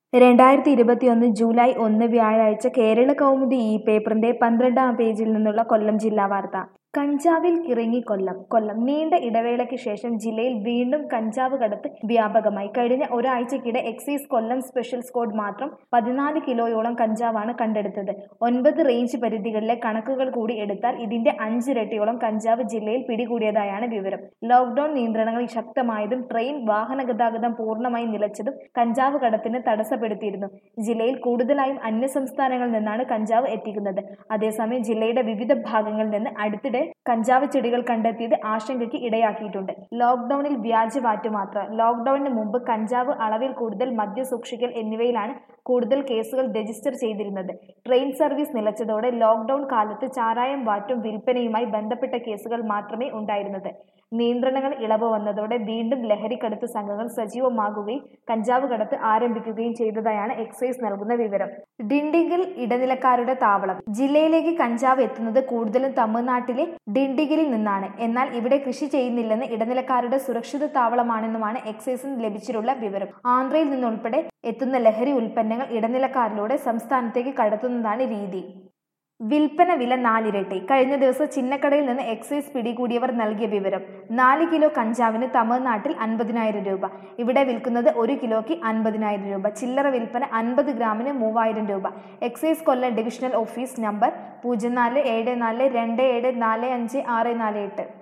രണ്ടായിരത്തി ഇരുപത്തിയൊന്ന് ജൂലൈ ഒന്ന് വ്യാഴാഴ്ച കേരള കൗമുദി ഈ പേപ്പറിന്റെ പന്ത്രണ്ടാം പേജിൽ നിന്നുള്ള കൊല്ലം ജില്ലാ വാർത്ത കഞ്ചാവിൽ കിറങ്ങി കൊല്ലം കൊല്ലം നീണ്ട ഇടവേളയ്ക്ക് ശേഷം ജില്ലയിൽ വീണ്ടും കഞ്ചാവ് കടത്ത് വ്യാപകമായി കഴിഞ്ഞ ഒരാഴ്ചക്കിടെ എക്സൈസ് കൊല്ലം സ്പെഷ്യൽ സ്ക്വാഡ് മാത്രം പതിനാല് കിലോയോളം കഞ്ചാവാണ് കണ്ടെടുത്തത് ഒൻപത് റേഞ്ച് പരിധികളിലെ കണക്കുകൾ കൂടി എടുത്താൽ ഇതിന്റെ അഞ്ചിരട്ടിയോളം കഞ്ചാവ് ജില്ലയിൽ പിടികൂടിയതായാണ് വിവരം ലോക്ഡൌൺ നിയന്ത്രണങ്ങൾ ശക്തമായതും ട്രെയിൻ വാഹന ഗതാഗതം പൂർണ്ണമായി നിലച്ചതും കഞ്ചാവ് കടത്തിന് തടസ്സപ്പെടുത്തിയിരുന്നു ജില്ലയിൽ കൂടുതലായും അന്യസംസ്ഥാനങ്ങളിൽ നിന്നാണ് കഞ്ചാവ് എത്തിക്കുന്നത് അതേസമയം ജില്ലയുടെ വിവിധ ഭാഗങ്ങളിൽ നിന്ന് അടുത്തിടെ കഞ്ചാവ് ചെടികൾ കണ്ടെത്തിയത് ആശങ്കയ്ക്ക് ഇടയാക്കിയിട്ടുണ്ട് ലോക്ഡൌണിൽ വ്യാജവാറ്റ് മാത്രം ലോക്ഡൌണിന് മുമ്പ് കഞ്ചാവ് അളവിൽ കൂടുതൽ മദ്യ സൂക്ഷിക്കൽ എന്നിവയിലാണ് കൂടുതൽ കേസുകൾ രജിസ്റ്റർ ചെയ്തിരുന്നത് ട്രെയിൻ സർവീസ് നിലച്ചതോടെ ലോക്ഡൌൺ കാലത്ത് ചാരായം വാറ്റും വിൽപ്പനയുമായി ബന്ധപ്പെട്ട കേസുകൾ മാത്രമേ ഉണ്ടായിരുന്നത് നിയന്ത്രണങ്ങൾ ഇളവ് വന്നതോടെ വീണ്ടും ലഹരിക്കടത്ത് സംഘങ്ങൾ സജീവമാകുകയും കഞ്ചാവ് കടത്ത് ആരംഭിക്കുകയും ചെയ്തതായാണ് എക്സൈസ് നൽകുന്ന വിവരം ഡിണ്ടിഗൽ ഇടനിലക്കാരുടെ താവളം ജില്ലയിലേക്ക് കഞ്ചാവ് എത്തുന്നത് കൂടുതലും തമിഴ്നാട്ടിലെ ഡിണ്ടിഗലിൽ നിന്നാണ് എന്നാൽ ഇവിടെ കൃഷി ചെയ്യുന്നില്ലെന്ന് ഇടനിലക്കാരുടെ സുരക്ഷിത താവളമാണെന്നുമാണ് എക്സൈസിന് ലഭിച്ചിട്ടുള്ള വിവരം ആന്ധ്രയിൽ നിന്നുൾപ്പെടെ എത്തുന്ന ലഹരി ഉൽപ്പന്നങ്ങൾ ഇടനിലക്കാരിലൂടെ സംസ്ഥാനത്തേക്ക് കടത്തുന്നതാണ് രീതി വിൽപ്പന വില നാലിരട്ടി കഴിഞ്ഞ ദിവസം ചിന്നക്കടയിൽ നിന്ന് എക്സൈസ് പിടികൂടിയവർ നൽകിയ വിവരം നാല് കിലോ കഞ്ചാവിന് തമിഴ്നാട്ടിൽ അൻപതിനായിരം രൂപ ഇവിടെ വിൽക്കുന്നത് ഒരു കിലോയ്ക്ക് അൻപതിനായിരം രൂപ ചില്ലറ വിൽപ്പന അൻപത് ഗ്രാമിന് മൂവായിരം രൂപ excise Kollam divisional office number പൂജ്യം നാല് ഏഴ് നാല് രണ്ട് ഏഴ് നാല് അഞ്ച് ആറ് നാല് എട്ട്